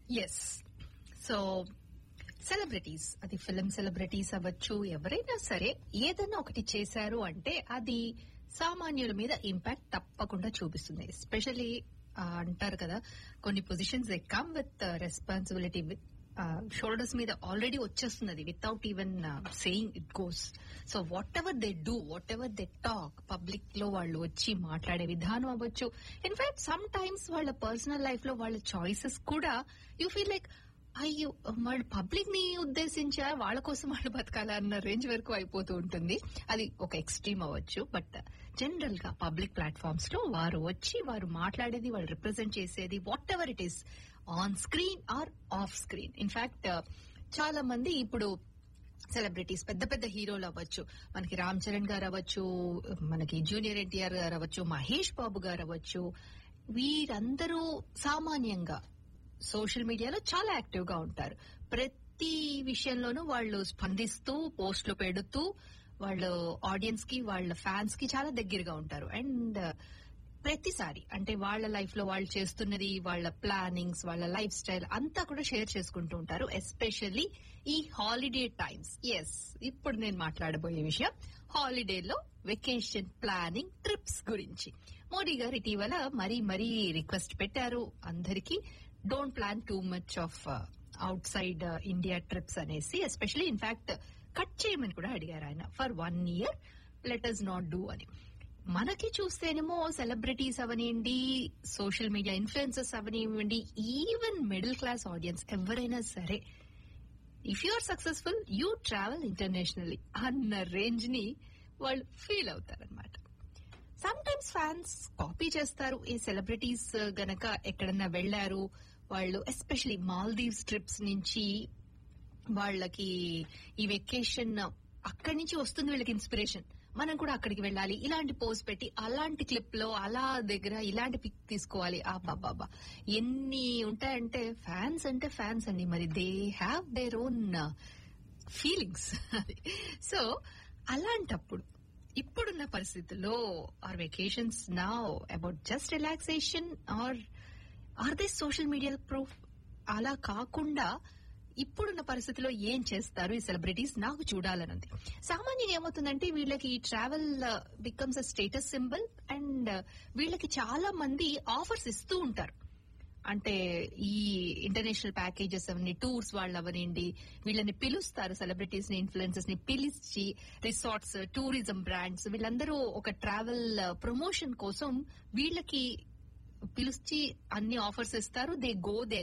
yes so celebrities అది film celebrities అవ్వచ్చు ఎవరైనా సరే ఏదైనా ఒకటి చేశారు అంటే అది సామాన్యుల మీద ఇంపాక్ట్ తప్పకుండా చూపిస్తుంది ఎస్పెషలీ అంటారు కదా కొన్ని positions they come with responsibility with shoulders మీద ఆల్రెడీ వచ్చేస్తున్నది without even saying it goes so whatever they do whatever they talk public లో వాళ్ళు వచ్చి మాట్లాడే విధానం అవ్వచ్చు ఇన్ఫాక్ట్ సమ్ టైమ్స్ వాళ్ళ పర్సనల్ లైఫ్ లో వాళ్ళ చాయిసెస్ కూడా యూ ఫీల్ లైక్ అయ్యో వాళ్ళు పబ్లిక్ ని ఉద్దేశించా వాళ్ళ కోసం వాళ్ళు బతకాలా అన్న రేంజ్ వరకు అయిపోతూ ఉంటుంది అది ఒక ఎక్స్ట్రీమ్ అవ్వచ్చు బట్ జనరల్ గా పబ్లిక్ ప్లాట్ఫామ్స్ లో వారు వచ్చి వారు మాట్లాడేది వాళ్ళు రిప్రజెంట్ చేసేది whatever it is on screen or off screen in fact చాలా మంది ఇప్పుడు సెలబ్రిటీస్ పెద్ద పెద్ద హీరోలు అవ్వచ్చు మనకి రామ్ చరణ్ గారు అవ్వచ్చు మనకి జూనియర్ ఎన్టీఆర్ గారు అవ్వచ్చు మహేష్ బాబు గారు అవ్వచ్చు వీరందరూ సామాన్యంగా సోషల్ మీడియాలో చాలా యాక్టివ్ గా ఉంటారు ప్రతి విషయంలోనూ వాళ్ళు స్పందిస్తూ పోస్టులు పెడుతూ వాళ్ళు ఆడియన్స్ కి వాళ్ళ ఫ్యాన్స్ కి చాలా దగ్గరగా ఉంటారు అండ్ ప్రతిసారి అంటే వాళ్ళ లైఫ్ లో వాళ్ళు చేస్తున్నది వాళ్ళ ప్లానింగ్స్ వాళ్ళ లైఫ్ స్టైల్ అంతా కూడా షేర్ చేసుకుంటూ ఉంటారు ఎస్పెషల్లీ ఈ హాలిడే టైమ్స్ ఎస్ ఇప్పుడు నేను మాట్లాడబోయే విషయం హాలిడేలో వెకేషన్ ప్లానింగ్ ట్రిప్స్ గురించి మోడీ గారు ఇటీవల మరీ మరీ రిక్వెస్ట్ పెట్టారు అందరికీ don't plan too much of outside India trips అనేసి ఎస్పెషలీ ఇన్ఫాక్ట్ కట్ చేయమని కూడా అడిగారు ఆయన for one year let's not do అని మనకి చూస్తేనేమో సెలబ్రిటీస్ అవనివ్వండి సోషల్ మీడియా ఇన్ఫ్లుయెన్సెస్ అవనివ్వండి ఈవెన్ మిడిల్ క్లాస్ ఆడియన్స్ ఎవరైనా సరే if you are successful you travel internationally అన్న రేంజ్ ని వాళ్ళు ఫీల్ అవుతారనమాట సమ్ టైమ్స్ ఫ్యాన్స్ కాపీ చేస్తారు ఈ సెలబ్రిటీస్ గనక ఎక్కడన్నా వెళ్లారు వాళ్ళు ఎస్పెషలీ మాల్దీవ్స్ ట్రిప్స్ నుంచి వాళ్ళకి ఈ వెకేషన్ అక్కడి నుంచి వస్తుంది వీళ్ళకి ఇన్స్పిరేషన్ మనం కూడా అక్కడికి వెళ్ళాలి ఇలాంటి పోస్ట్ పెట్టి అలాంటి క్లిప్ లో అలా దగ్గర ఇలాంటి పిక్ తీసుకోవాలి ఆ బాబా ఎన్ని ఉంటాయంటే ఫ్యాన్స్ అంటే ఫ్యాన్స్ అండి మరి they have their own feelings so అలాంటప్పుడు ఇప్పుడున్న పరిస్థితుల్లో ఆర్ వెకేషన్స్ నా about just relaxation or or they social media proof అలా కాకుండా ఇప్పుడున్న పరిస్థితిలో ఏం చేస్తారు ఈ సెలబ్రిటీస్ నాకు చూడాలనుంది సామాన్యంగా ఏమవుతుందంటే వీళ్ళకి ఈ travel becomes a status symbol and వీళ్ళకి చాలా మంది ఆఫర్స్ ఇస్తూ ఉంటారు అంటే ఈ ఇంటర్నేషనల్ ప్యాకేజెస్ అవన్నీ టూర్స్ వాళ్ళు అవనండి వీళ్ళని పిలుస్తారు సెలబ్రిటీస్ ని ఇన్ఫ్లుయెన్సెస్ ని పిలిచి రిసార్ట్స్ టూరిజం బ్రాండ్స్ వీళ్ళందరూ ఒక ట్రావెల్ ప్రమోషన్ కోసం వీళ్ళకి పిలిచి అన్ని ఆఫర్స్ ఇస్తారు దే గో దే